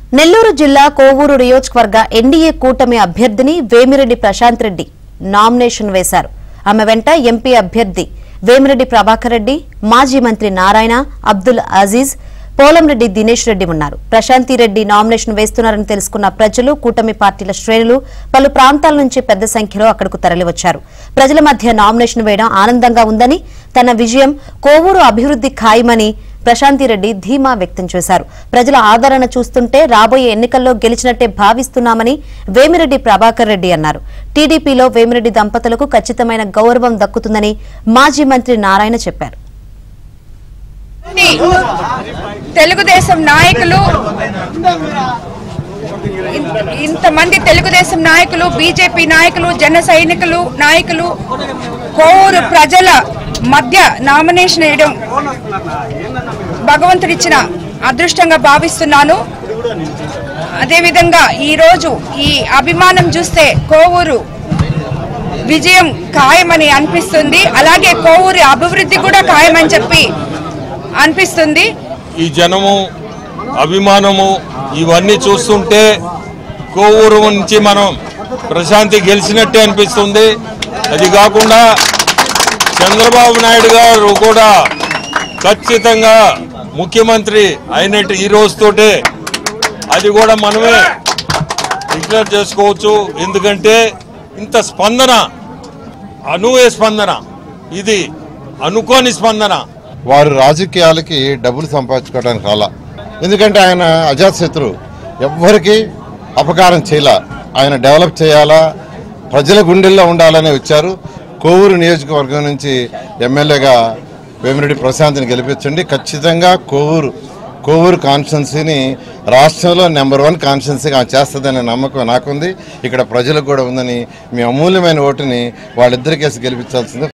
నెల్లూరు జిల్లా కోవూరు నియోజకవర్గ ఎన్డీఏ కూటమి అభ్యర్థిని వేమిరెడ్డి ప్రశాంత్ రెడ్డి నామినేషన్ వేశారు ఆమె వెంట ఎంపీ అభ్యర్థి వేమిరెడ్డి ప్రభాకర్ రెడ్డి మాజీ మంత్రి నారాయణ అబ్దుల్ అజీజ్ పోలంరెడ్డి దినేష్ రెడ్డి ఉన్నారు ప్రశాంతి రెడ్డి నామినేషన్ వేస్తున్నారని తెలుసుకున్న ప్రజలు కూటమి పార్టీల శ్రేణులు పలు ప్రాంతాల నుంచి పెద్ద సంఖ్యలో అక్కడకు తరలివచ్చారు ప్రజల మధ్య నామినేషన్ వేయడం ఆనందంగా ఉందని తన విజయం కోవూరు అభివృద్ది ఖాయమని ప్రశాంతిరెడ్డి ధీమా వ్యక్తం చేశారు ప్రజల ఆదరణ చూస్తుంటే రాబోయే ఎన్నికల్లో గెలిచినట్టే భావిస్తున్నామని వేమిరెడ్డి ప్రభాకర్ రెడ్డి అన్నారు టీడీపీలో వేమిరెడ్డి దంపతులకు ఖచ్చితమైన గౌరవం దక్కుతుందని మాజీ మంత్రి నారాయణ చెప్పారు తెలుగుదేశం నాయకులు ఇన్- ఇంతమంది తెలుగుదేశం నాయకులు బీజేపీ నాయకులు జన సైనికులు నాయకులు కోవూరు ప్రజల మధ్య నామినేషన్ వేయడం భగవంతుడిచ్చిన అదృష్టంగా భావిస్తున్నాను అదేవిధంగా ఈరోజు ఈ అభిమానం చూస్తే కోవూరు విజయం ఖాయమని అనిపిస్తుంది అలాగే కోవూరి అభివృద్ధి కూడా ఖాయమని చెప్పి అనిపిస్తుంది ఈ జనము అభిమానము ఇవన్నీ చూస్తుంటే కోవూరు నుంచి మనం ప్రశాంతి గెలిచినట్టే అనిపిస్తుంది అది కాకుండా చంద్రబాబు నాయుడు గారు కూడా ఖచ్చితంగా ముఖ్యమంత్రి అయినట్టు ఈ రోజుతోటే అది కూడా మనమే డిక్లేర్ చేసుకోవచ్చు ఎందుకంటే ఇంత స్పందన అనువే స్పందన ఇది అనుకోని స్పందన వారు రాజకీయాలకి డబ్బులు సంపాదించుకోవడానికి రాలా ఎందుకంటే ఆయన అజాతశత్రు ఎవ్వరికి అపకారం చేయలా ఆయన డెవలప్ చేయాలా ప్రజల గుండెల్లో ఉండాలనే వచ్చారు కోవూరు నియోజకవర్గం నుంచి ఎమ్మెల్యేగా వేమిరెడ్డి ప్రశాంత్ని గెలిపించండి ఖచ్చితంగా కోవూరు కోవూరు కాన్స్టిట్యున్సీని రాష్ట్రంలో నెంబర్ వన్ కాన్స్టిట్యున్సీగా చేస్తుందనే నమ్మకం నాకుంది ఇక్కడ ప్రజలకు కూడా ఉందని మీ అమూల్యమైన ఓటుని వాళ్ళిద్దరికేసి గెలిపించాల్సింది